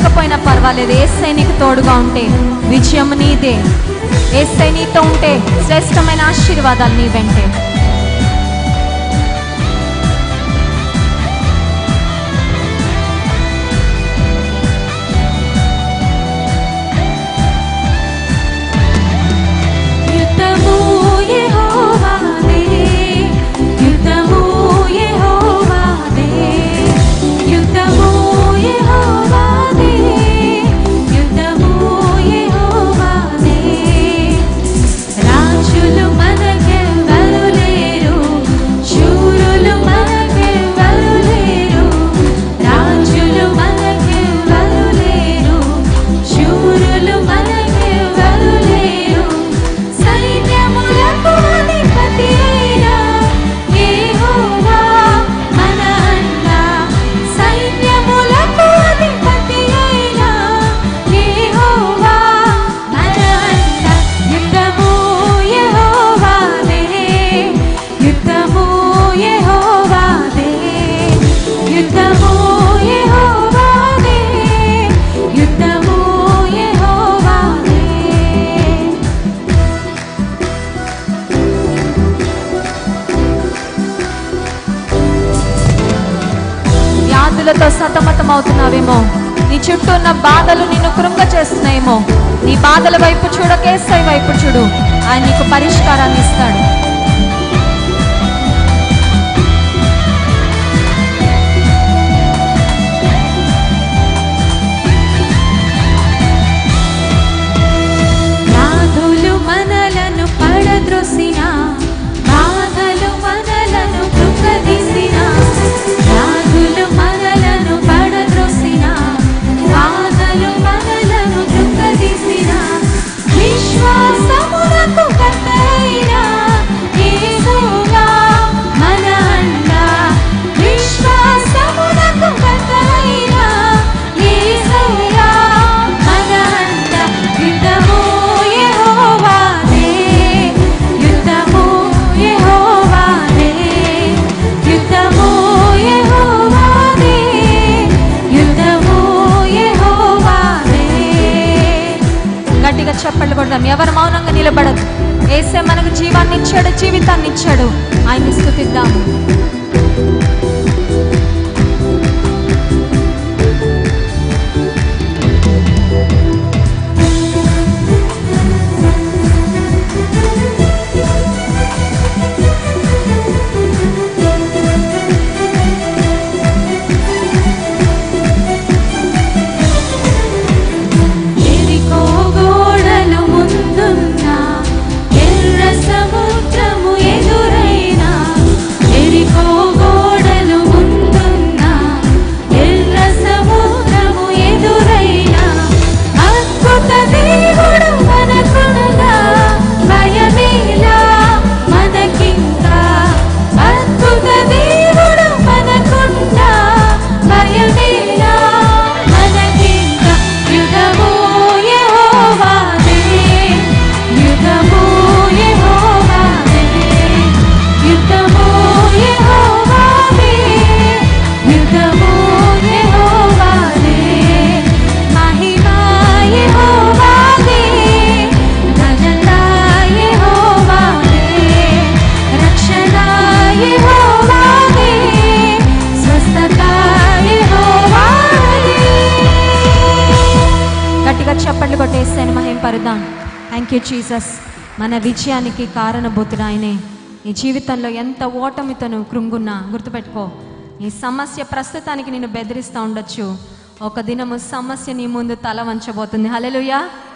లేకపోయినా పర్వాలేదు ఏసై నీకు తోడుగా ఉంటే విజయం నీదే ఏసై నీతో ఉంటే శ్రేష్టమైన ఆశీర్వాదాలు నీ వెంటే యుద్ధము యెహోవాదే యుద్ధము యెహోవాదే యుద్ధము యెహోవాదే యుద్ధము యెహోవాదే రాజులు మనకెవ్వరు లేరు శూరులు మనకెవ్వరు లేరు రాజులు మనకెవ్వరు లేరు శూరులు మనకెవ్వరు లేరు సైన్యములకు అధిపతి అయిన యెహోవా మన అన్న సైన్యములకు అధిపతి అయిన యెహోవా మన అన్న యుద్ధము యెహోవాదే యుద్ధము యెహోవాదే యుద్ధము యెహోవాదే యుద్ధము యెహోవాదే వ్యాధులతో సతమతం అవుతున్నావేమో నీ చుట్టూ ఉన్న బాధలు నిన్ను కృంగ చేస్తున్నాయేమో నీ బాధల వైపు చూడకేసై వైపు చూడు ఆయన నీకు పరిష్కారాన్ని ఇస్తాడు వ్యాధులు మనలను పడద్రోసిన బాధలు మనలను కృంగదీసిన వ్యాధులు మనలను పడద్రోసిన బాధలు మనలను కృంగదీసిన విశ్వాసమునకు కర్తైన యేసుగా మన అండ విశ్వాసమునకు కర్తైన యేసుగా మన అండ యుద్ధము యెహోవాదే యుద్ధము యెహోవాదే యుద్ధము యెహోవాదే యుద్ధము యెహోవాదే గట్టిగా చప్పట్లు కొడదాం ఎవరు మౌనంగా నిలబడదు ఏసే మనకు జీవాన్ని ఇచ్చాడు జీవితాన్ని ఇచ్చాడు ఆయన్ని స్థుతిద్దాం ఎరికో గోడలు ముందున్న ఎర్ర సముద్రము ఎదురైనా ఎరికో గోడలు ముందున్న ఎర్ర సముద్రము ఎదురైనా అద్భుత దేవుడు మనకునగా భయమేలా మనకింకా అద్భుత దేవుడు మనకున్నా భయమేలా మనకింకా యుగము యెహోవాదే యుగము యెహోవాదే యుగము యెహోవాదే యుగము యెహోవాదే మహిమా యెహోవాదే ఘనత యెహోవాదే రక్షణ యెహోవాదే స్వస్థత యెహోవాదే గట్టిగా చప్పట్లు కొట్టేసాను మహిం పరుదాం థ్యాంక్ యూ జీసస్ మన విజయానికి కారణభూతుడు ఆయనే నీ జీవితంలో ఎంత ఓటమితో నువ్వు కృంగున్నా గుర్తుపెట్టుకో ఈ సమస్య ప్రస్తుతానికి నేను బెదిరిస్తూ ఉండొచ్చు ఒక దినము సమస్య నీ ముందు తల వంచబోతుంది హల్లెలూయా